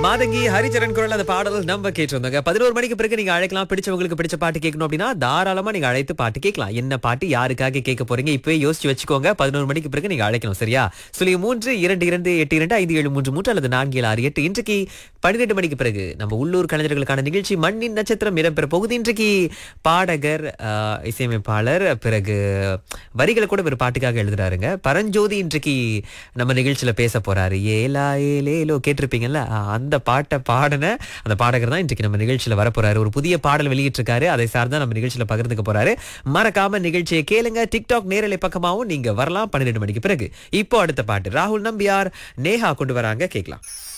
மாதங்கி ஹரிச்சரன் குரல் அந்த பாடல் நம்ம கேட்டிருந்தோங்க பதினோரு மணிக்கு பிறகு நீங்க அழைக்கலாம் பிடிச்சவங்களுக்கு பிடிச்ச பாட்டு கேட்கணும் அப்படின்னா தாராளமா நீங்க அழைத்து பாட்டு கேட்கலாம் என்ன பாட்டு யாருக்காக கேட்க போறீங்க இப்பவே யோசிச்சு வச்சுக்கோங்க பதினோரு மணிக்கு பிறகு நீங்க அழைக்கணும் சரியா சொல்லி மூன்று இரண்டு இரண்டு எட்டு இரண்டு ஐந்து ஏழு மூன்று மூன்று அல்லது நான்கு ஏழு ஆறு எட்டு இன்றைக்கு பன்னிரெண்டு மணிக்கு பிறகு நம்ம உள்ளூர் கலைஞர்களுக்கான நிகழ்ச்சி மண்ணின் நட்சத்திரம் இடம்பெற போகுது இன்றைக்கு பாடகர் ஆஹ், இசையமைப்பாளர் பிறகு வரிகளை கூட ஒரு பாட்டுக்காக எழுதுறாருங்க பரஞ்சோதி இன்றைக்கு நம்ம நிகழ்ச்சியில பேச போறாரு ஏலா ஏலேலோ கேட்டிருப்பீங்கல்ல ஆ, அந்த பாட்டை பாடின அந்த பாடகர் தான் இன்றைக்கு நம்ம நிகழ்ச்சியில வரப்போறாரு ஒரு புதிய பாடல் வெளியிட்டிருக்காரு அதை சார்ந்தா நம்ம நிகழ்ச்சியில பகிர்ந்துக்க போறாரு மறக்காம நிகழ்ச்சியை கேளுங்க டிக்டாக் நேரலை பக்கமாவும் நீங்க வரலாம் பன்னிரெண்டு மணிக்கு பிறகு இப்போ அடுத்த பாட்டு ராகுல் நம்பியார் நேஹா கொண்டு வராங்க கேட்கலாம்